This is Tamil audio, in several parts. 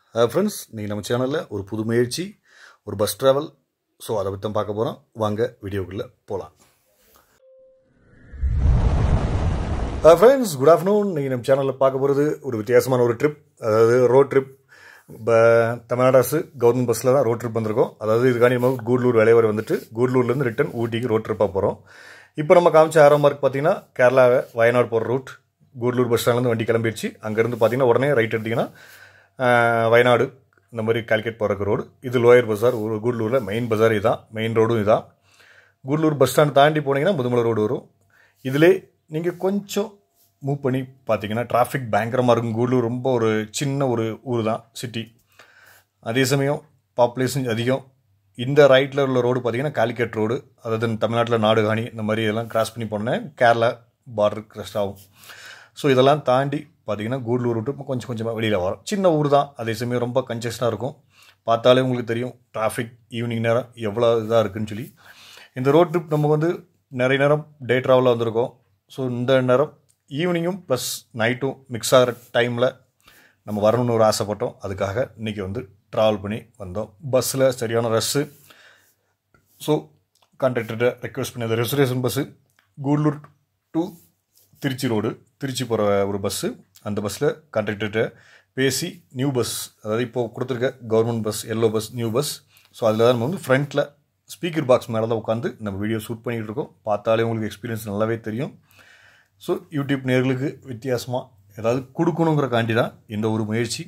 ஃப்ரெண்ட்ஸ் நீங்கள் நம்ம சேனலில் ஒரு புது முயற்சி ஒரு பஸ் ட்ராவல் ஸோ அதை பற்றி தான் பார்க்க போகிறோம் வாங்க வீடியோக்குள்ளே போகலாம் ஃப்ரெண்ட்ஸ் குட் ஆஃப்டர்நூன் நீங்கள் நம்ம சேனலில் பார்க்க போகிறது ஒரு வித்தியாசமான ஒரு ட்ரிப் அதாவது ரோட் ட்ரிப் இப்போ தமிழ்நாடு அரசு கவர்மெண்ட் பஸ்ஸில் தான் ரோட் ட்ரிப் வந்திருக்கோம் அதாவது இதுக்காண்டி நம்ம கூடலூர் வேலைவரை வந்துட்டு கூடலூர்லேருந்து ரிட்டன் ஊட்டிக்கு ரோட் ட்ரிப்பாக போகிறோம் இப்போ நம்ம காமிச்ச ஆறாம் மார்க் பார்த்தீங்கன்னா கேரளா வயநாடு போகிற ரூட் கூடலூர் பஸ் ஸ்டாண்ட்லேருந்து வண்டி கிளம்பிடுச்சு அங்கேருந்து பார்த்தீங்கன்னா உடனே ரைட் எடுத்திங்கன்னா ஆஹ், வயநாடு இந்த மாதிரி கால்கேட் போகிறக்கு ரோடு இது லோயர் பஸார் ஒரு கூடலூரில் மெயின் பஸார் இதுதான் மெயின் ரோடும் இதுதான் கூடலூர் பஸ் ஸ்டாண்ட் தாண்டி போனீங்கன்னா முதுமலை ரோடு வரும் இதிலே நீங்கள் கொஞ்சம் மூவ் பண்ணி பார்த்தீங்கன்னா டிராஃபிக் பயங்கரமாக இருக்கும் கூடலூர் ரொம்ப ஒரு சின்ன ஒரு ஊர் தான் சிட்டி அதே சமயம் பாப்புலேஷன் அதிகம் இந்த ரைட்டில் உள்ள ரோடு பார்த்தீங்கன்னா காலிக்கட் ரோடு அதாவது தமிழ்நாட்டில் நாடுகாணி இந்த மாதிரி இதெல்லாம் கிராஸ் பண்ணி போனேன் கேரளா பார்டர் கிராஸ் ஆகும் ஸோ இதெல்லாம் தாண்டி பார்த்தீங்கன்னா கூடலூர் விட்டு கொஞ்சம் கொஞ்சமாக வெளியில் வரும் சின்ன ஊர் தான் அதே சமயம் ரொம்ப கன்ஜஸ்டாக இருக்கும் பார்த்தாலே உங்களுக்கு தெரியும் டிராஃபிக் ஈவினிங் நேரம் எவ்வளோ இதாக இருக்குன்னு சொல்லி இந்த ரோட் ட்ரிப் நம்ம வந்து நிறைய நேரம் டே ட்ராவலில் வந்திருக்கோம் ஸோ இந்த நேரம் ஈவினிங்கும் ப்ளஸ் நைட்டும் மிக்ஸ் ஆகிற டைமில் நம்ம வரணும்னு ஒரு ஆசைப்பட்டோம் அதுக்காக இன்றைக்கி வந்து ட்ராவல் பண்ணி வந்தோம் பஸ்ஸில் சரியான ரஷ்ஷு ஸோ கான்ட்ராக்டர்கிட்ட ரெக்வஸ்ட் பண்ணி அந்த reservation bus Gudalur to Trichy road Trichy போகிற ஒரு பஸ்ஸு அந்த பஸ்ஸில் கான்ட்ராக்டர்கிட்ட பேசி நியூ பஸ் அதாவது இப்போது கொடுத்துருக்க government bus yellow bus new bus so அதில் தான் நம்ம வந்து ஃப்ரண்ட்டில் ஸ்பீக்கர் பாக்ஸ் மேலே தான் உட்காந்து நம்ம வீடியோ ஷூட் பண்ணிகிட்டு இருக்கோம் பார்த்தாலே உங்களுக்கு எக்ஸ்பீரியன்ஸ் நல்லாவே தெரியும் ஸோ யூடியூப் நேர்களுக்கு வித்தியாசமாக ஏதாவது கொடுக்கணுங்கிறக்காண்டி தான் இந்த ஒரு முயற்சி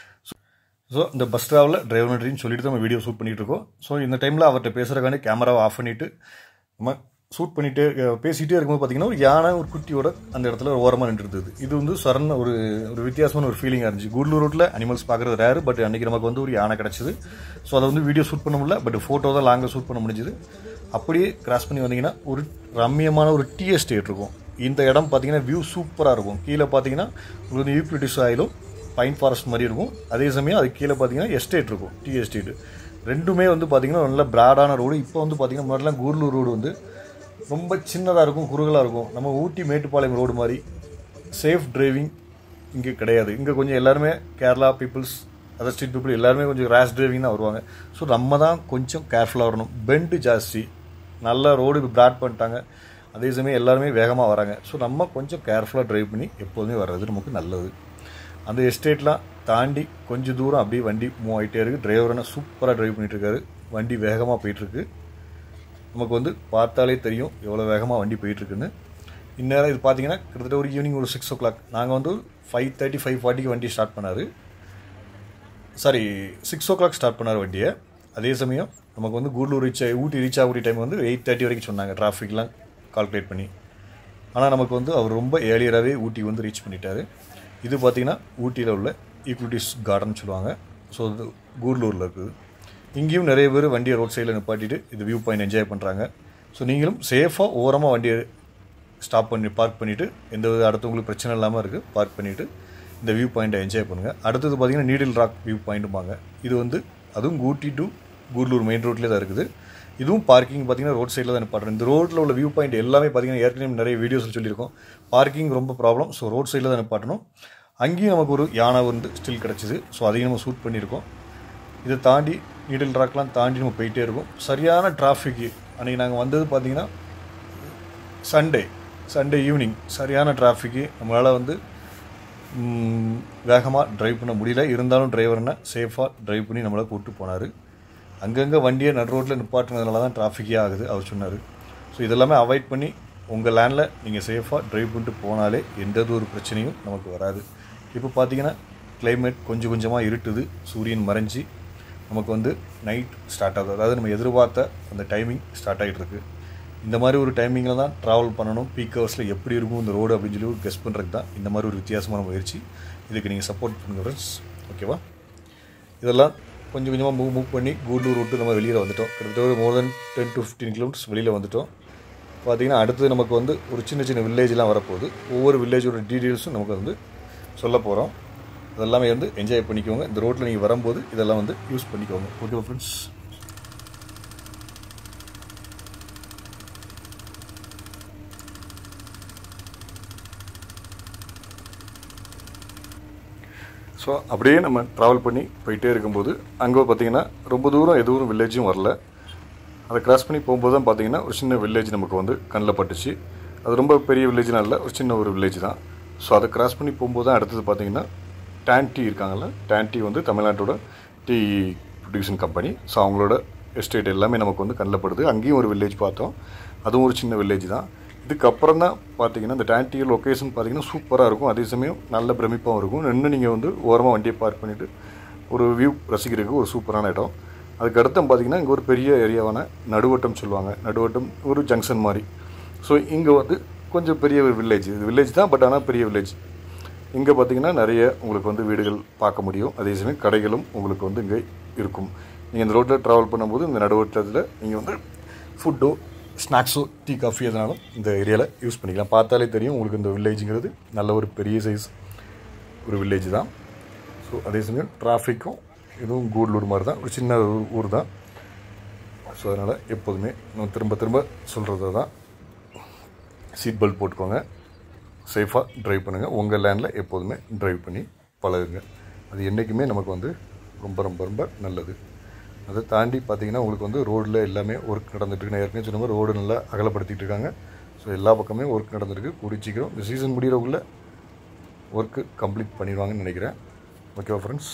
ஸோ இந்த பஸ் ட்ராவலில் டிரைவர் நன்றின்னு சொல்லிட்டு தான் நம்ம வீடியோ ஷூட் பண்ணிகிட்டு இருக்கோம் ஸோ இந்த டைமில் அவர்கிட்ட பேசுகிறக்காண்டி கேமராவை ஆஃப் பண்ணிவிட்டு நம்ம ஷூட் பண்ணிட்டு அஹ், பேசிகிட்டே இருக்கும்போது பார்த்தீங்கன்னா ஒரு யானை ஒரு குட்டியோட அந்த இடத்துல ஒரு ஓரமாக நின்றுருந்தது இது வந்து சரண் ஒரு ஒரு வித்தியாசமான ஒரு ஃபீலிங்காக இருந்துச்சு கூடலூர் ரோட்டில் அனிமல்ஸ் பார்க்குறது ரேரு பட் அன்றைக்கி நமக்கு வந்து ஒரு யானை கிடச்சிது ஸோ அதை வந்து வீடியோ ஷூட் பண்ண முடியல பட் ஃபோட்டோ தான் லாங்கில் ஷூட் பண்ண முடிஞ்சுது அப்படியே கிராஸ் பண்ணி வந்தீங்கன்னா ஒரு ரம்மியமான ஒரு டீ எஸ்டேட் இருக்கும் இந்த இடம் பார்த்தீங்கன்னா வியூ சூப்பராக இருக்கும் கீழே பார்த்தீங்கன்னா உங்களுக்கு வந்து யூக்ளிட்டிஸ் ஆயிலும் பைன் ஃபாரஸ்ட் மாதிரி இருக்கும் அதே சமயம் அது கீழே பார்த்தீங்கன்னா எஸ்டேட் இருக்கும் டீ எஸ்டேட் ரெண்டுமே வந்து பார்த்தீங்கன்னா நல்ல பிராடான ரோடு இப்போ வந்து பார்த்தீங்கன்னா முன்னாடிலாம் கூடலூர் ரோடு வந்து ரொம்ப சின்னதாக இருக்கும் குறுகலாக இருக்கும் நம்ம ஊட்டி மேட்டுப்பாளையம் ரோடு மாதிரி சேஃப் டிரைவிங் இங்கே கிடையாது இங்கே கொஞ்சம் எல்லாருமே Kerala peoples other street people எல்லாருமே கொஞ்சம் ரேஷ் டிரைவிங் தான் வருவாங்க ஸோ நம்ம தான் கொஞ்சம் கேர்ஃபுல்லாக வரணும் பெண்டு ஜாஸ்தி நல்ல ரோடு இப்போ பிராட் பண்ணிட்டாங்க அதே சமயம் எல்லாருமே வேகமாக வராங்க ஸோ நம்ம கொஞ்சம் கேர்ஃபுல்லாக டிரைவ் பண்ணி எப்போதுமே வர்றது நமக்கு நல்லது அந்த எஸ்டேட்லாம் தாண்டி கொஞ்சம் தூரம் அப்படியே வண்டி மூவ் ஆகிட்டே இருக்குது டிரைவரான சூப்பராக டிரைவ் பண்ணிட்டு இருக்காரு வண்டி வேகமாக போயிட்டுருக்கு நமக்கு வந்து பார்த்தாலே தெரியும் எவ்வளோ வேகமாக வண்டி போயிட்டுருக்குன்னு இந்நேரம் இது பார்த்தீங்கன்னா கிட்டத்தட்ட ஒரு ஈவினிங் ஒரு சிக்ஸ் ஓ கிளாக் நாங்கள் வந்து ஃபைவ் தேர்ட்டி ஃபைவ் ஃபார்ட்டிக்கு வண்டி ஸ்டார்ட் பண்ணார் sorry six o'clock start பண்ணார் வண்டியை அதே சமயம் நமக்கு வந்து கூடலூர் ரீச் ஆகி ஊட்டி ரீச் ஆகக்கூடிய டைம் வந்து எயிட் தேர்ட்டி வரைக்கும் சொன்னாங்க டிராஃபிக்லாம் கால்குலேட் பண்ணி ஆனால் நமக்கு வந்து அவர் ரொம்ப ஏர்லியராகவே ஊட்டி வந்து ரீச் பண்ணிட்டாரு இது பார்த்தீங்கன்னா ஊட்டியில் உள்ள ஈக்விட்டிஸ் கார்டன் சொல்லுவாங்க ஸோ இது கூடலூரில் இருக்குது இங்கேயும் நிறைய பேர் வண்டியை ரோட் சைடில் நிப்பாட்டிட்டு இது வியூ பாயிண்ட் என்ஜாய் பண்ணுறாங்க ஸோ நீங்களும் சேஃபாக ஓரமாக வண்டியை ஸ்டாப் பண்ணி பார்க் பண்ணிவிட்டு எந்த வித அடுத்தவங்களுக்கு பிரச்சனை இல்லாமல் இருக்குது பார்க் பண்ணிவிட்டு இந்த வியூ பாயிண்ட்டை என்ஜாய் பண்ணுங்கள் அடுத்தது பார்த்தீங்கன்னா நீடில் ராக் வியூ பாயிண்ட்டும்பாங்க இது வந்து அதுவும் ஊட்டி டு கூடலூர் மெயின் ரோட்லேயே தான் இருக்குது இதுவும் பார்க்கிங் பார்த்தீங்கன்னா ரோட் சைடில் தான் நிப்பாட்டுறோம் இந்த ரோட்டில் உள்ள வியூ பாயிண்ட் எல்லாமே பார்த்தீங்கன்னா ஏற்கனவே நிறைய வீடியோஸில் சொல்லியிருக்கோம் பார்க்கிங் ரொம்ப ப்ராப்ளம் ஸோ ரோட் சைடில் தான் நிப்பாட்டணும் அங்கேயும் நமக்கு ஒரு யானை வந்து ஸ்டில் கிடச்சிது ஸோ அதையும் நம்ம ஷூட் பண்ணியிருக்கோம் இதை தாண்டி நீடில் ராக்லாம் தாண்டி நம்ம போயிட்டே இருக்கோம் சரியான டிராஃபிக்கு அன்றைக்கி நாங்கள் வந்தது பார்த்தீங்கன்னா சண்டே சண்டே ஈவினிங் சரியான டிராஃபிக்கு நம்மளால் வந்து வேகமாக டிரைவ் பண்ண முடியல இருந்தாலும் டிரைவர் என்ன சேஃபாக டிரைவ் பண்ணி நம்மளை கூப்பிட்டு போனார் அங்கங்கே வண்டியை நடு ரோட்டில் நிப்பாட்டினதுனால தான் டிராஃபிக்கே ஆகுது அவர் சொன்னார் ஸோ இதெல்லாமே அவாய்ட் பண்ணி உங்கள் லேண்டில் நீங்கள் சேஃபாக டிரைவ் பண்ணிட்டு போனாலே எந்த ஒரு பிரச்சனையும் நமக்கு வராது இப்போ பார்த்தீங்கன்னா climate கொஞ்சம் கொஞ்சமாக இருட்டுது சூரியன் மறைஞ்சி நமக்கு வந்து நைட் ஸ்டார்ட் ஆகுது அதாவது நம்ம எதிர்பார்த்த அந்த டைமிங் ஸ்டார்ட் ஆகிட்டு இருக்கு இந்த மாதிரி ஒரு டைமிங்கில் தான் ட்ராவல் பண்ணணும் பீக் ஹவர்ஸில் எப்படி இருக்கும் இந்த ரோடு அப்படின்னு சொல்லி கெஸ் பண்ணுறதுக்கு தான் இந்த மாதிரி ஒரு வித்தியாசமான முயற்சி இதுக்கு நீங்கள் சப்போர்ட் பண்ணுங்க ஃப்ரெண்ட்ஸ் ஓகேவா இதெல்லாம் கொஞ்சம் கொஞ்சமாக மூவ் மூவ் பண்ணி கூடலூர் விட்டு நம்ம வெளியில் வந்துட்டோம் கிட்டத்தட்ட ஒரு more than ten to fifteen kilometres வெளியில் வந்துட்டோம் பார்த்தீங்கன்னா அடுத்தது நமக்கு வந்து ஒரு சின்ன சின்ன வில்லேஜ்லாம் வரப்போகுது ஒவ்வொரு வில்லேஜோட டீட்டெயில்ஸும் நமக்கு வந்து சொல்ல போகிறோம் அதெல்லாமே வந்து என்ஜாய் பண்ணிக்கோங்க இந்த ரோட்டில் நீங்கள் வரும்போது இதெல்லாம் வந்து யூஸ் பண்ணிக்கோங்க ஓகே ஃப்ரெண்ட்ஸ் ஸோ ஸோ அப்படியே நம்ம ட்ராவல் பண்ணி போயிட்டே இருக்கும்போது அங்கே பார்த்தீங்கன்னா ரொம்ப தூரம் எதுவும் வில்லேஜும் வரல அதை கிராஸ் பண்ணி போகும்போது தான் பார்த்தீங்கன்னா ஒரு சின்ன வில்லேஜ் நமக்கு வந்து கண்ணில் பட்டுச்சு அது ரொம்ப பெரிய வில்லேஜ்லாம் இல்லை ஒரு சின்ன ஒரு வில்லேஜ் தான் ஸோ அதை கிராஸ் பண்ணி போகும்போது தான் அடுத்தது பார்த்தீங்கன்னா டேன்டி இருக்காங்கல்ல டேன்டி வந்து தமிழ்நாட்டோட டீ ப்ரொடியூஷன் கம்பெனி ஸோ அவங்களோட எஸ்டேட் எல்லாமே நமக்கு வந்து கண்ணில் படுது அங்கேயும் ஒரு வில்லேஜ் பார்த்தோம் அதுவும் ஒரு சின்ன வில்லேஜ் தான் இதுக்கப்புறம் தான் பார்த்தீங்கன்னா இந்த டேன்டி லொக்கேஷன் பார்த்தீங்கன்னா சூப்பராக இருக்கும் அதே சமயம் நல்ல பிரமிப்பாகவும் இருக்கும் நின்று நீங்கள் வந்து ஓரமாக வண்டியை பார்க் பண்ணிவிட்டு ஒரு வியூ ரசிக்கிறதுக்கு ஒரு சூப்பரான இடம் அதுக்கு அடுத்து பார்த்தீங்கன்னா இங்கே ஒரு பெரிய ஏரியாவான நடுவட்டம் சொல்லுவாங்க நடுவட்டம் ஒரு ஜங்ஷன் மாதிரி ஸோ இங்கே வந்து கொஞ்சம் பெரிய ஒரு வில்லேஜ் இது வில்லேஜ் தான் பட் ஆனால் பெரிய வில்லேஜ் இங்கே பார்த்தீங்கன்னா நிறைய உங்களுக்கு வந்து வீடுகள் பார்க்க முடியும் அதே சமயம் கடைகளும் உங்களுக்கு வந்து இங்கே இருக்கும் நீங்கள் இந்த ரோட்டில் ட்ராவல் பண்ணும்போது இந்த நடுவட்டத்தில் நீங்கள் வந்து ஃபுட்டோ ஸ்நாக்ஸோ டீ காஃபி எதனாலும் இந்த ஏரியாவில் யூஸ் பண்ணிக்கலாம் பார்த்தாலே தெரியும் உங்களுக்கு இந்த வில்லேஜுங்கிறது நல்ல ஒரு பெரிய சைஸ் ஒரு வில்லேஜ் தான் ஸோ அதே சமயம் டிராஃபிக்கும் இதுவும் கூடலூர் மாதிரி தான் ஒரு சின்ன ஊர் ஊர் தான் ஸோ அதனால் எப்போதுமே நான் திரும்ப திரும்ப சொல்கிறது தான் சீட் பெல்ட் போட்டுக்கோங்க சேஃபாக ட்ரைவ் பண்ணுங்கள் உங்கள் லேண்டில் எப்போதுமே ட்ரைவ் பண்ணி பழகுங்க அது என்றைக்குமே நமக்கு வந்து ரொம்ப ரொம்ப ரொம்ப நல்லது அதை தாண்டி பார்த்தீங்கன்னா உங்களுக்கு வந்து ரோடில் எல்லாமே ஒர்க் நடந்துட்டுருக்கு நான் ஏற்கனவே சொன்ன மாதிரி ரோடு நல்லா அகலப்படுத்திட்டு இருக்காங்க ஸோ எல்லா பக்கமே ஒர்க் நடந்திருக்கு கூடி சீக்கிரம் இந்த சீசன் முடிகிறவங்கள ஒர்க்கு கம்ப்ளீட் பண்ணிடுவாங்கன்னு நினைக்கிறேன் ஓகேவா ஃப்ரெண்ட்ஸ்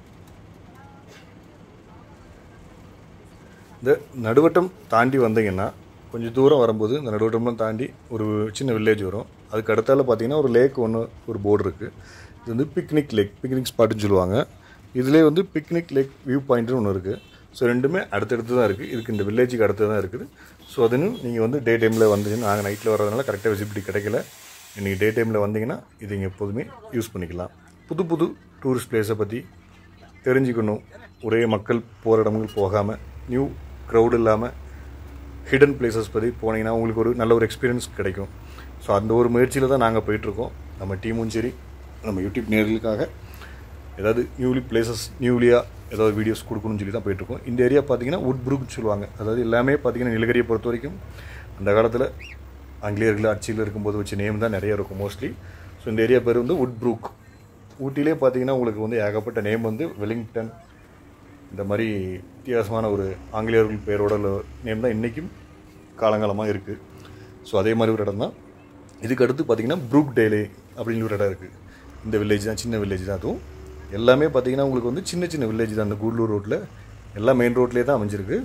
இந்த நடுவட்டம் தாண்டி வந்தீங்கன்னா கொஞ்சம் தூரம் வரும்போது இந்த நடுவட்டம்லாம் தாண்டி ஒரு சின்ன வில்லேஜ் வரும் அதுக்கு அடுத்தால பார்த்தீங்கன்னா ஒரு லேக் ஒன்று ஒரு போர்டு இருக்குது இது வந்து பிக்னிக் லேக் பிக்னிக் ஸ்பாட்டுன்னு சொல்லுவாங்க இதிலே வந்து பிக்னிக் லேக் வியூ பாயிண்ட்னு ஒன்று இருக்குது ஸோ ரெண்டுமே அடுத்தடுத்து தான் இருக்குது இதுக்கு இந்த வில்லேஜுக்கு அடுத்து தான் இருக்குது ஸோ அதுன்னு நீங்கள் வந்து டே டைமில் வந்தீங்கன்னா நாங்கள் நைட்டில் வர்றதுனால கரெக்டாக விசிபிலிட்டி கிடைக்கல நீங்கள் டே டைமில் வந்தீங்கன்னா இது இங்கே எப்போதுமே யூஸ் பண்ணிக்கலாம் புது புது டூரிஸ்ட் பிளேஸை பற்றி தெரிஞ்சுக்கணும் ஒரே மக்கள் போகிற இடங்கள் போகாமல் நியூ க்ரௌட் இல்லாமல் ஹிடன் பிளேசஸ் பற்றி போனீங்கன்னா உங்களுக்கு ஒரு நல்ல ஒரு எக்ஸ்பீரியன்ஸ் கிடைக்கும் ஸோ அந்த ஒரு முயற்சியில் தான் நாங்கள் போயிட்டுருக்கோம் நம்ம டீமும் சரி நம்ம யூடியூப் நேர்களுக்காக ஏதாவது நியூலி பிளேசஸ் நியூலியாக ஏதாவது வீடியோஸ் கொடுக்கணும்னு சொல்லி தான் போயிட்டுருக்கோம் இந்த ஏரியா பார்த்தீங்கன்னா உட் ப்ரூக்னு சொல்லுவாங்க அதாவது எல்லாமே பார்த்தீங்கன்னா நீலகிரியை பொறுத்த வரைக்கும் அந்த காலத்தில் ஆங்கிலேயர்கள் ஆட்சியில் இருக்கும்போது வச்ச நேம் தான் நிறைய இருக்கும் மோஸ்ட்லி ஸோ இந்த ஏரியா பேர் வந்து உட் ப்ரூக் ஊட்டிலே பார்த்தீங்கன்னா உங்களுக்கு வந்து ஏகப்பட்ட நேம் வந்து வெலிங்டன் இந்த மாதிரி வித்தியாசமான ஒரு ஆங்கிலேயர்கள் பேரோட நேம் தான் இன்றைக்கும் காலங்காலமாக இருக்குது ஸோ அதே மாதிரி ஒரு இடம் தான் இதுக்கு அடுத்து பார்த்திங்கன்னா ப்ரூக் டேலே அப்படின்னு ஒரு இடம் இருக்குது இந்த வில்லேஜ் தான் சின்ன வில்லேஜ் தான் அதுவும் எல்லாமே பார்த்திங்கன்னா உங்களுக்கு வந்து சின்ன சின்ன வில்லேஜ் தான் அந்த கூடலூர் ரோட்டில் எல்லாம் மெயின் ரோட்லேயே தான் அமைஞ்சிருக்கு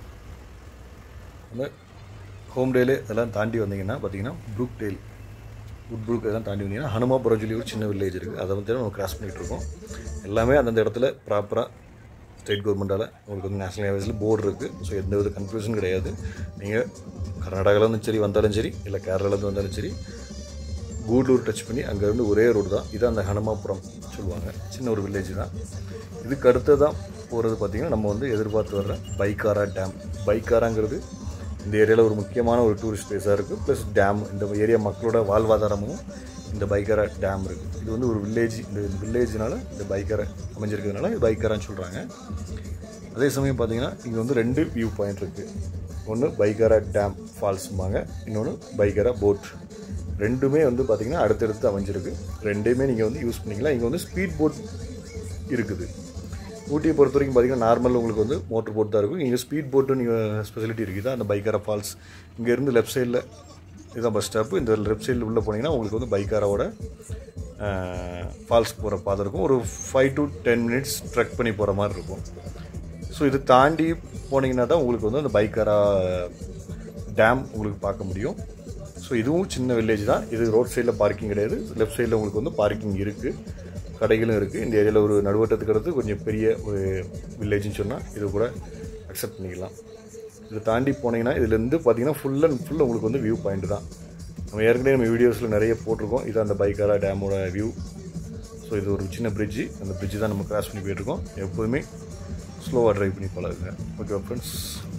அந்த ஹோம் டேலே இதெல்லாம் தாண்டி வந்தீங்கன்னா பார்த்தீங்கன்னா ப்ரூக் டேல் குட் ப்ரூக் இதெல்லாம் தாண்டி வந்தீங்கன்னா ஹனுமாபுரம் சொல்லி ஒரு சின்ன வில்லேஜ் இருக்குது அதை வந்து நம்ம கிராஸ் பண்ணிகிட்டு இருக்கோம் எல்லாமே அந்தந்த இடத்துல ப்ராப்பராக ஸ்டேட் கவர்மெண்ட்டால் உங்களுக்கு வந்து நேஷனல் ஹைவேஸில் போர்டு இருக்குது ஸோ எந்த வித கன்ஃபியூஷன் கிடையாது நீங்கள் கர்நாடகாவிலேருந்து சரி வந்தாலும் சரி இல்லை கேரளாலேருந்து வந்தாலும் சரி கூடலூர் டச் பண்ணி அங்கேருந்து ஒரே ரோடு தான் இது அந்த ஹனுமாபுரம் சொல்லுவாங்க சின்ன ஒரு வில்லேஜ் தான் இதுக்கு அடுத்து தான் போகிறது பார்த்திங்கன்னா நம்ம வந்து எதிர்பார்த்து வர்ற பைக்காரா டேம் பைக்காராங்கிறது இந்த ஏரியாவில் ஒரு முக்கியமான ஒரு டூரிஸ்ட் பிளேஸாக இருக்குது ப்ளஸ் டேம் இந்த ஏரியா மக்களோட வாழ்வாதாரமும் இந்த பைக்காரா டேம் இருக்குது இது வந்து ஒரு வில்லேஜ் இந்த வில்லேஜ்னால இந்த பைக்காரை அமைஞ்சிருக்கிறதுனால இது பைக்காரான்னு சொல்கிறாங்க அதே சமயம் பார்த்தீங்கன்னா இங்கே வந்து ரெண்டு வியூ பாயிண்ட் இருக்குது ஒன்று பைக்காரா டேம் ஃபால்ஸும்பாங்க இன்னொன்று பைக்காரா போட் ரெண்டுமே வந்து பார்த்திங்கன்னா அடுத்தடுத்து அமைஞ்சிருக்கு ரெண்டையுமே நீங்கள் வந்து யூஸ் பண்ணிக்கலாம் இங்கே வந்து ஸ்பீட் போட் இருக்குது ஊட்டியை பொறுத்த வரைக்கும் பார்த்தீங்கன்னா நார்மல் உங்களுக்கு வந்து மோட்டர் போட் தான் இருக்கும் இங்கே ஸ்பீட் போட்டு நீங்கள் ஸ்பெசிலிட்டி இருக்குது அந்த பைக்காரா ஃபால்ஸ் இங்கேருந்து லெஃப்ட் சைடில் இதுதான் பஸ் ஸ்டாப்பு இந்த லெஃப்ட் சைடில் உள்ளே போனீங்கன்னா உங்களுக்கு வந்து பைக்காராவோட ஃபால்ஸ் போகிற பாதை இருக்கும் ஒரு five to ten minutes trek பண்ணி போகிற மாதிரி இருக்கும் ஸோ இது தாண்டி போனீங்கன்னா தான் உங்களுக்கு வந்து அந்த பைக்காரா டேம் உங்களுக்கு பார்க்க முடியும் ஸோ இதுவும் சின்ன வில்லேஜ் தான் இது ரோட் சைடில் பார்க்கிங் கிடையாது லெஃப்ட் சைடில் உங்களுக்கு வந்து பார்க்கிங் இருக்குது கடைகளும் இருக்குது இந்த ஏரியாவில் ஒரு நடுவட்டத்துக்கு அடுத்து கொஞ்சம் பெரிய ஒரு வில்லேஜ்னு சொன்னால் இது கூட அக்செப்ட் பண்ணிக்கலாம் இதை தாண்டி போனீங்கன்னா இதுலேருந்து பார்த்தீங்கன்னா ஃபுல் அண்ட் ஃபுல் உங்களுக்கு வந்து வியூ பாயிண்ட் தான் நம்ம ஏற்கனவே நம்ம வீடியோஸில் நிறைய போட்டிருக்கோம் இது அந்த பைக்காரா டேமோட வியூ ஸோ இது ஒரு சின்ன பிரிட்ஜு அந்த பிரிட்ஜு தான் நம்ம கிராஸ் பண்ணி போயிட்டுருக்கோம் எப்போதுமே ஸ்லோவாக ட்ரைவ் பண்ணி பழகுங்க ஓகே ஃப்ரெண்ட்ஸ்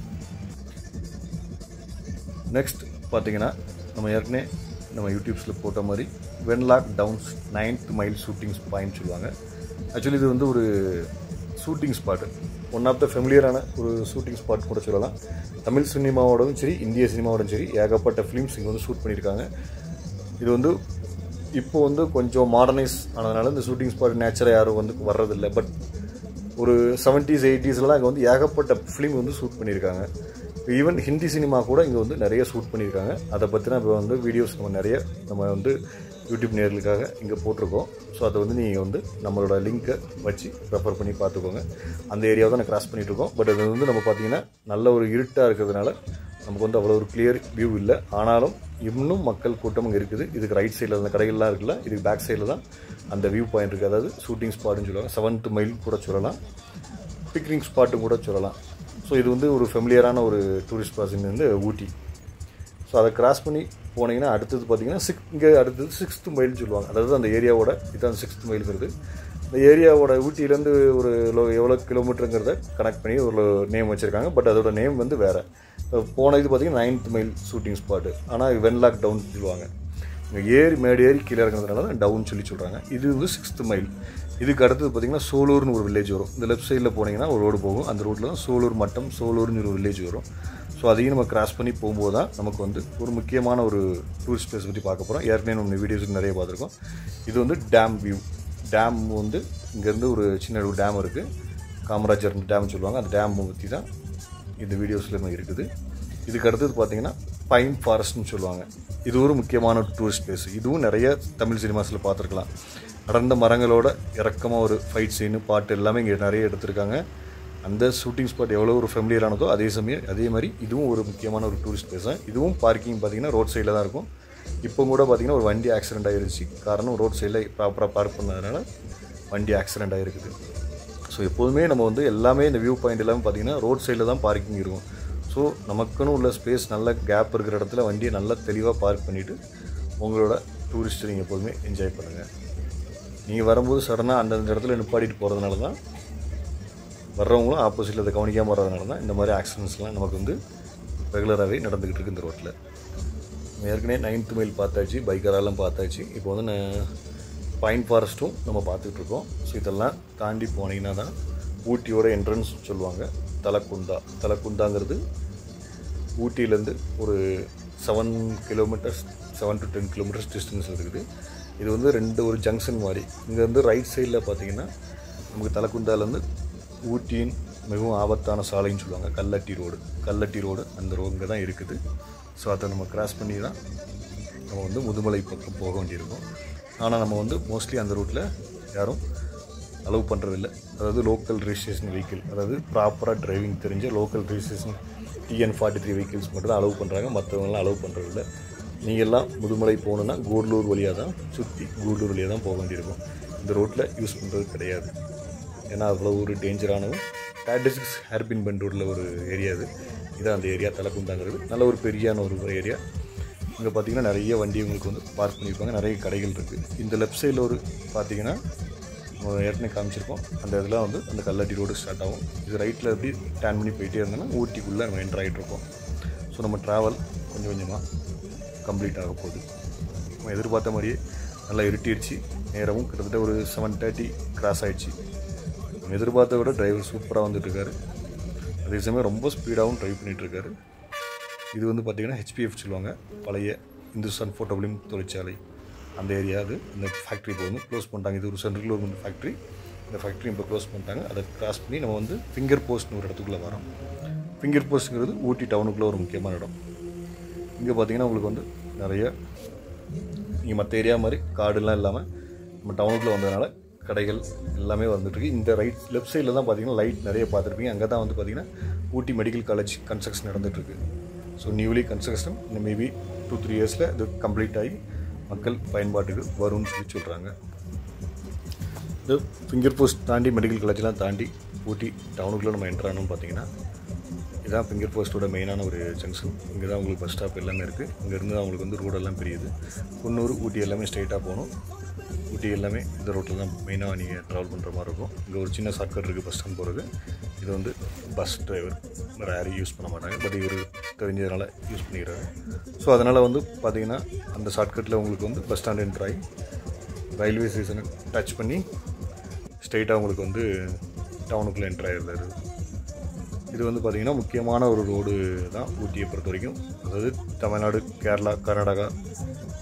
நெக்ஸ்ட் பார்த்தீங்கன்னா நம்ம ஏற்கனவே நம்ம யூடியூப்ஸில் போட்ட மாதிரி Wenlock Downs ninth mile shooting point சொல்லுவாங்க ஆக்சுவலி இது வந்து ஒரு shooting spot one of the ஃபெமிலியரான ஒரு ஷூட்டிங் ஸ்பாட் கூட சொல்லலாம் தமிழ் சினிமாவோடவும் சரி இந்திய சினிமாவோடும் சரி ஏகப்பட்ட ஃபிலிம்ஸ் இங்கே வந்து ஷூட் பண்ணியிருக்காங்க இது வந்து இப்போ வந்து கொஞ்சம் மாடர்னைஸ் ஆனதுனால இந்த ஷூட்டிங் ஸ்பாட் நேச்சராக யாரும் வந்து வர்றதில்லை பட் ஒரு செவன்ட்டீஸ் எயிட்டிஸ்லாம் இங்கே வந்து ஏகப்பட்ட ஃபிலிம் வந்து ஷூட் பண்ணியிருக்காங்க ஈவன் ஹிந்தி சினிமா கூட இங்கே வந்து நிறைய ஷூட் பண்ணியிருக்காங்க அதை பற்றின இப்போ வந்து வீடியோஸ் நம்ம நிறைய நம்ம வந்து யூடியூப் நேர்களுக்காக இங்கே போட்டிருக்கோம் ஸோ அதை வந்து நீங்கள் வந்து நம்மளோட லிங்க்கை வச்சு ரெஃபர் பண்ணி பார்த்துக்கோங்க அந்த ஏரியாவை தான் நான் கிராஸ் பண்ணிட்டு இருக்கோம் பட் அது வந்து நம்ம பார்த்தீங்கன்னா நல்ல ஒரு இருட்டாக இருக்கிறதுனால நமக்கு வந்து அவ்வளோ ஒரு கிளியர் வியூ இல்லை ஆனாலும் இன்னும் மக்கள் கூட்டம் இங்கே இருக்குது இதுக்கு ரைட் சைடில் அந்த கடைகள்லாம் இருக்குல்ல இதுக்கு பேக் சைடில் தான் அந்த வியூ பாயிண்ட் இருக்குது அதாவது ஷூட்டிங் ஸ்பாட்னு சொல்லுவாங்க செவன்த் மைல் கூட சொல்லலாம் பிக்னிக் ஸ்பாட்டும் கூட சொல்லலாம் ஸோ இது வந்து ஒரு ஃபெமிலியரான ஒரு டூரிஸ்ட் ஸ்பாட்ஸ் வந்து ஊட்டி ஸோ அதை கிராஸ் பண்ணி போனீங்கன்னா அடுத்தது பார்த்தீங்கன்னா சிக் இங்கே அடுத்தது சிக்ஸ்த் மைல்னு சொல்லுவாங்க அதாவது அந்த ஏரியாவோட இதுதான் சிக்ஸ்த் மைலுங்கிறது இந்த ஏரியாவோட ஊட்டியிலேருந்து ஒரு லோ எவ்வளோ கிலோமீட்டருங்கிறத கனெக்ட் பண்ணி ஒரு நேம் வச்சுருக்காங்க பட் அதோட நேம் வந்து வேறு போன இது பார்த்தீங்கன்னா நைன்த் மைல் ஷூட்டிங் ஸ்பாட்டு ஆனால் வென்லாக் டவுன் சொல்லுவாங்க இங்கே ஏறி மேடு ஏறி கீழே இறங்குறதுனால தான் டவுன் சொல்லி சொல்கிறாங்க இது வந்து சிக்ஸ்த் மைல் இதுக்கு அடுத்தது பார்த்தீங்கன்னா சோலூர்னு ஒரு வில்லேஜ் வரும் இந்த லெஃப்ட் சைடில் போனீங்கன்னா ஒரு ரோடு போகும் அந்த ரோட்டில் தான் சோலூர் மட்டம் சோலூர்னு ஒரு வில்லேஜ் வரும் ஸோ அதையும் நம்ம கிராஸ் பண்ணி போகும்போது தான் நமக்கு வந்து ஒரு முக்கியமான ஒரு டூரிஸ்ட் பிளேஸ் பற்றி பார்க்க போகிறோம் ஏற்கனவே நம்ம வீடியோஸ் நிறைய பார்த்துருக்கோம் இது வந்து டேம் வியூ டேம் வந்து இங்கேருந்து ஒரு சின்ன ஒரு டேம் இருக்குது காமராஜர் டேம் சொல்லுவாங்க அந்த டேம் பற்றி தான் இந்த வீடியோஸில் இருக்குது இதுக்கு அடுத்தது பார்த்தீங்கன்னா பைன் ஃபாரஸ்ட்னு சொல்லுவாங்க இது ஒரு முக்கியமான டூரிஸ்ட் பிளேஸ் இதுவும் நிறைய தமிழ் சினிமாஸில் பார்த்துருக்கலாம் அடர்ந்த மரங்களோட இறக்கமாக ஒரு ஃபைட் சீனு பாட்டு எல்லாமே இங்கே நிறைய எடுத்திருக்காங்க அந்த ஷூட்டிங் ஸ்பாட் எவ்வளோ ஒரு ஃபெமிலியரானதோ அதே சமயம் அதே மாதிரி இதுவும் ஒரு முக்கியமான ஒரு டூரிஸ்ட் பிளேஸ் தான் இதுவும் பார்க்கிங் பார்த்தீங்கன்னா ரோட் சைடில் தான் இருக்கும் இப்போ கூட பார்த்தீங்கன்னா ஒரு வண்டி ஆக்சிடென்ட் ஆகிருச்சு காரணம் ரோட் சைடில் ப்ராப்பராக பார்க் பண்ணதுனால வண்டி ஆக்சிடென்ட் ஆகிருக்குது ஸோ எப்போதுமே நம்ம வந்து எல்லாமே இந்த வியூ பாயிண்ட் எல்லாமே பார்த்தீங்கன்னா ரோட் சைடில் தான் பார்க்கிங் இருக்கும் ஸோ நமக்குன்னு உள்ள ஸ்பேஸ் நல்ல கேப் இருக்கிற இடத்துல வண்டியை நல்லா தெளிவாக பார்க் பண்ணிவிட்டு உங்களோட டூரிஸ்ட்டை நீங்கள் எப்போதுமே என்ஜாய் பண்ணுங்கள் நீங்கள் வரும்போது சடனாக அந்தந்த இடத்துல நிப்பாட்டிட்டு போகிறதுனால தான் வர்றவங்களும் ஆப்போசிட்டில் அதை கவனிக்காமல் வர்றதுனால தான் இந்த மாதிரி ஆக்சிடென்ட்ஸ்லாம் நமக்கு வந்து ரெகுலராகவே நடந்துக்கிட்டு இருக்கு இந்த ரோட்டில் ஏற்கனவே நைன்த் மைல் பார்த்தாச்சு பைக்கரெல்லாம் பார்த்தாச்சு இப்போ வந்து நான் பைன் ஃபாரஸ்ட்டும் நம்ம பார்த்துட்டு இருக்கோம் ஸோ இதெல்லாம் தாண்டி போனீங்கன்னா தான் ஊட்டியோட என்ட்ரன்ஸ் சொல்லுவாங்க தலக்குந்தா தலக்குந்தாங்கிறது ஊட்டியிலேருந்து ஒரு seven kilometres seven to ten kilometres distance இருக்குது இது வந்து ரெண்டு ஒரு ஜங்ஷன் மாதிரி இங்கேருந்து ரைட் சைடில் பார்த்தீங்கன்னா நமக்கு தலக்குந்தாலேருந்து ஊட்டியின் மிகவும் ஆபத்தான சாலைன்னு சொல்லுவாங்க கல்லட்டி ரோடு கல்லட்டி ரோடு அந்த ரோடு இங்கே தான் இருக்குது ஸோ அதை நம்ம கிராஸ் பண்ணி தான் நம்ம வந்து முதுமலை பக்கம் போக வேண்டியிருக்கும் ஆனால் நம்ம வந்து மோஸ்ட்லி அந்த ரூட்டில் யாரும் அலோவ் பண்ணுறதில்ல அதாவது லோக்கல் ரிஜிஸ்ட்ரேஷன் வெஹிக்கிள் அதாவது ப்ராப்பராக டிரைவிங் தெரிஞ்ச local registration TN forty three vehicles மட்டும் தான் அலோவ் பண்ணுறாங்க மற்றவங்களாம் அலோவ் பண்ணுறதில்ல நீங்கள்லாம் முதுமலை போகணுன்னா கூடலூர் வழியாக தான் சுற்றி கூடலூர் வழியாக தான் போக வேண்டியிருக்கும் இந்த ரோட்டில் யூஸ் பண்ணுறது கிடையாது ஏன்னா அவ்வளோ ஒரு டேஞ்சரானவும் தேர்ட்டி சிக்ஸ் ஹேர்பின் பெண்ட் ரோட்டில் ஒரு ஏரியா இது இதான் அந்த ஏரியா தலைக்குந்தாங்கிறது நல்ல ஒரு பெரியான ஒரு ஏரியா இங்கே பார்த்தீங்கன்னா நிறைய வண்டி உங்களுக்கு வந்து பார்க் பண்ணியிருப்பாங்க நிறைய கடைகள் இருக்குது இந்த லெஃப்ட் சைடில் ஒரு பார்த்தீங்கன்னா நம்ம ஏற்கனவே காமிச்சிருக்கோம் அந்த இதெல்லாம் வந்து அந்த கல்லட்டி ரோடு ஸ்டார்ட் ஆகும் இது ரைட்டில் எப்படி டேன் பண்ணி போயிட்டே இருந்தோம்னா ஊட்டிக்குள்ளே நம்ம என்ட்ரு ஆகிட்டு இருக்கோம் ஸோ நம்ம ட்ராவல் கொஞ்சம் கொஞ்சமாக கம்ப்ளீட் ஆக போகுது நம்ம எதிர்பார்த்த மாதிரியே நல்லா இருட்டிடுச்சு நேரமும் கிட்டத்தட்ட ஒரு செவன் தேர்ட்டி கிராஸ் ஆயிடுச்சு நம்ம எதிர்பார்த்த விட டிரைவர் சூப்பராக வந்துட்டு இருக்காரு அதே சமயம் ரொம்ப ஸ்பீடாகவும் ட்ரைவ் பண்ணிட்டு இருக்காரு இது வந்து பார்த்திங்கன்னா ஹெச்பிஎஃப் சொல்லுவாங்க பழைய இந்துஸ்தான் ஃபோட்டோ ஃபிலிம் தொழிற்சாலை அந்த ஏரியா அது அந்த ஃபேக்ட்ரி இப்போ வந்து க்ளோஸ் பண்ணிட்டாங்க இது ஒரு சென்ட்ரல் கவர்மெண்ட் ஃபேக்ட்ரி இந்த ஃபேக்ட்ரி இப்போ க்ளோஸ் பண்ணிட்டாங்க அதை கிராஸ் பண்ணி நம்ம வந்து ஃபிங்கர் போஸ்ட்னு ஒரு இடத்துக்குள்ளே வரோம் ஃபிங்கர் போஸ்ட்டுங்கிறது ஊட்டி டவுனுக்குள்ளே ஒரு முக்கியமான இடம் இங்கே பார்த்தீங்கன்னா உங்களுக்கு வந்து நிறைய நீங்கள் மற்ற ஏரியா மாதிரி காடுலாம் இல்லாமல் நம்ம டவுனுக்குள்ளே வந்ததுனால கடைகள் எல்லாமே வந்துட்டுருக்கு இந்த ரைட் லெஃப்ட் சைடில் தான் பார்த்தீங்கன்னா லைட் நிறைய பார்த்துருப்பீங்க அங்கே தான் வந்து பார்த்தீங்கன்னா ஊட்டி மெடிக்கல் காலேஜ் கன்ஸ்ட்ரக்ஷன் நடந்துகிட்ருக்கு ஸோ நியூலி கன்ஸ்ட்ரக்ஷன் இந்த மேபி டூ த்ரீ இயர்ஸில் இது கம்ப்ளீட் ஆகி மக்கள் பயன்பாட்டுக்கு வரும்னு சொல்லி சொல்கிறாங்க இது ஃபிங்கர் போஸ்ட் தாண்டி மெடிக்கல் காலேஜ்லாம் தாண்டி ஊட்டி டவுனுக்குள்ளே நம்ம என்ட்ரானோன்னு பார்த்தீங்கன்னா இதான் ஃபிங்கர் போஸ்ட்டோட மெயினான ஒரு ஜங்ஷன் இங்கே தான் உங்களுக்கு பஸ் ஸ்டாப் எல்லாமே இருக்குது இங்கேருந்து தான் உங்களுக்கு வந்து ரோடெல்லாம் பிரியுது குன்னூர் ஊட்டி எல்லாமே ஸ்ட்ரைட்டாக போகணும் ஊட்டி எல்லாமே இந்த ரோட்டில் தான் மெயினாக நீங்கள் ட்ராவல் பண்ணுற மாதிரி இருக்கும் இங்கே ஒரு சின்ன ஷார்ட்கட் இருக்குது பஸ் ஸ்டாண்ட் போகிறது இது வந்து பஸ் டிரைவர் வேறு யாரும் யூஸ் பண்ண மாட்டாங்க பட் இவர் தெரிஞ்சதுனால யூஸ் பண்ணிக்கிறாரு ஸோ அதனால் வந்து பார்த்தீங்கன்னா அந்த ஷார்ட்கட்டில் உங்களுக்கு வந்து பஸ் ஸ்டாண்ட் என்ட்ரு ஆகி ரயில்வே ஸ்டேஷனை டச் பண்ணி ஸ்ட்ரைட்டாக உங்களுக்கு வந்து டவுனுக்குள்ளே என்ட்ரு ஆகிடுறாரு இது வந்து பார்த்திங்கன்னா முக்கியமான ஒரு ரோடு தான் ஊட்டியை பொறுத்த வரைக்கும் அதாவது தமிழ்நாடு கேரளா கர்நாடகா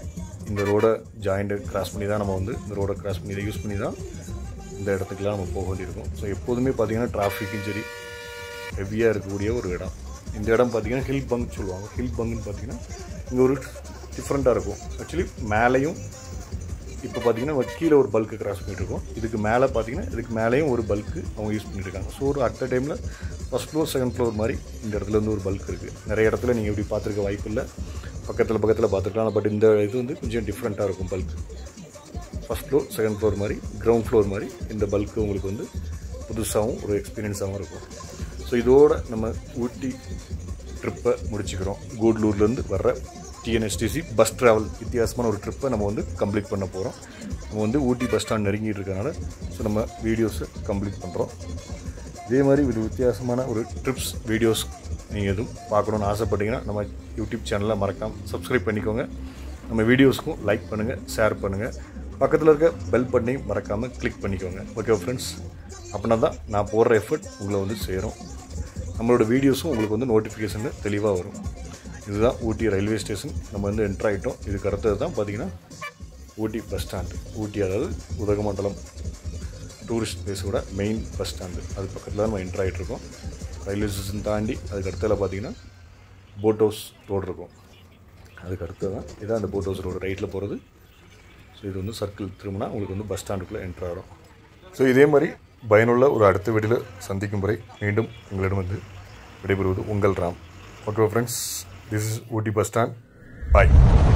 இந்த ரோடை ஜாயிண்ட்டை கிராஸ் பண்ணி தான் நம்ம வந்து இந்த ரோடை கிராஸ் பண்ணி இதை யூஸ் பண்ணி தான் இந்த இடத்துக்குலாம் நம்ம போக வேண்டியிருக்கும் ஸோ எப்போதுமே பார்த்தீங்கன்னா டிராஃபிக்கும் சரி ஹெவியாக இருக்கக்கூடிய ஒரு இடம் இந்த இடம் பார்த்தீங்கன்னா ஹில் பங்க் சொல்லுவாங்க ஹில் பங்குன்னு பார்த்தீங்கன்னா இங்கே ஒரு டிஃப்ரெண்ட்டாக இருக்கும் ஆக்சுவலி மேலேயும் இப்போ பார்த்தீங்கன்னா நம்ம கீழே ஒரு பல்க்கு கிராஸ் பண்ணிட்டு இருக்கோம் இதுக்கு மேலே பார்த்தீங்கன்னா இதுக்கு மேலேயும் ஒரு பல்க்கு அவங்க யூஸ் பண்ணிட்டு இருக்காங்க ஸோ ஒரு அட் அ டைமில் ஃபஸ்ட் ஃப்ளோர் செகண்ட் ஃப்ளோர் மாதிரி இந்த இடத்துல வந்து ஒரு பல்க் இருக்குது நிறைய இடத்துல நீங்கள் இப்படி பார்த்துருக்க வாய்ப்பு இல்லை பக்கத்தில் பக்கத்தில் பார்த்துருக்கலாம் பட் இந்த இது வந்து கொஞ்சம் டிஃப்ரெண்ட்டாக இருக்கும் bulk first floor second floor மாதிரி கிரவுண்ட் ஃப்ளோர் மாதிரி இந்த பல்க்கு உங்களுக்கு வந்து புதுசாகவும் ஒரு எக்ஸ்பீரியன்ஸாகவும் இருக்கும் ஸோ இதோட நம்ம ஊட்டி ட்ரிப்பை முடிச்சுக்கிறோம் கூடலூர்லேருந்து வர்ற டிஎன்எஸ்டிசி பஸ் ட்ராவல் வித்தியாசமான ஒரு ட்ரிப்பை நம்ம வந்து கம்ப்ளீட் பண்ண போகிறோம் நம்ம வந்து ஊட்டி பஸ் ஸ்டாண்ட் நெருங்கிட்டு இருக்கனால ஸோ நம்ம வீடியோஸை கம்ப்ளீட் பண்ணுறோம் இதே மாதிரி ஒரு வித்தியாசமான ஒரு ட்ரிப்ஸ் வீடியோஸ் நீங்கள் எதுவும் பார்க்கணுன்னு ஆசைப்பட்டீங்கன்னா நம்ம யூடியூப் சேனலை மறக்காமல் சப்ஸ்கிரைப் பண்ணிக்கோங்க நம்ம வீடியோஸ்க்கும் லைக் பண்ணுங்கள் ஷேர் பண்ணுங்கள் பக்கத்தில் இருக்க பெல் பட்டனையும் மறக்காமல் கிளிக் பண்ணிக்கோங்க ஓகே ஃப்ரெண்ட்ஸ் அப்படின்னா தான் நான் போடுற எஃபர்ட் உங்களை வந்து சேரும் நம்மளோட வீடியோஸும் உங்களுக்கு வந்து நோட்டிஃபிகேஷனில் தெளிவாக வரும் இதுதான் ஊட்டி ரயில்வே ஸ்டேஷன் நம்ம வந்து என்ட்ரு ஆகிட்டோம் இதுக்கு அடுத்தது தான் பார்த்தீங்கன்னா ஊட்டி பஸ் ஸ்டாண்டு ஊட்டி அதாவது உதகமண்டலம் டூரிஸ்ட் பிளேஸோட மெயின் பஸ் ஸ்டாண்டு அது பக்கத்தில் தான் நம்ம என்ட்ரு ஆகிட்டு இருக்கோம் ரயில்வே ஸ்டேஷன் தாண்டி அதுக்கு அடுத்ததில் பார்த்தீங்கன்னா போட் ஹவுஸ் ரோடு இருக்கும் அதுக்கு அடுத்து தான் இதான் அந்த போட் ஹவுஸ் ரோடு ரைட்டில் போகிறது ஸோ இது வந்து சர்க்கிள் திரும்பினா உங்களுக்கு வந்து பஸ் ஸ்டாண்டுக்குள்ளே என்ட்ரு ஆகும் ஸோ இதே மாதிரி பயனுள்ள ஒரு அடுத்த வீடியோவில் சந்திக்கும் வரை மீண்டும் உங்களிடம் வந்து விடைபெறுவது உங்கள் Ram okay friends this is Ooty bus stand bye